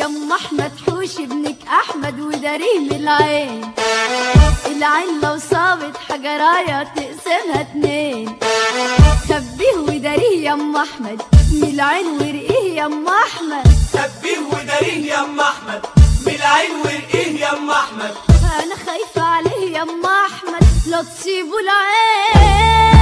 يم احمد حوش ابنك احمد وداريه من العين العين لو صابت حجرايه تقسمها اتنين خبيه وداريه يم احمد من العين ورقيه يم احمد خبيه وداريه يا ام احمد من العين ورقيه يا ام احمد انا خايفه عليه يم احمد لا تصيبوا العين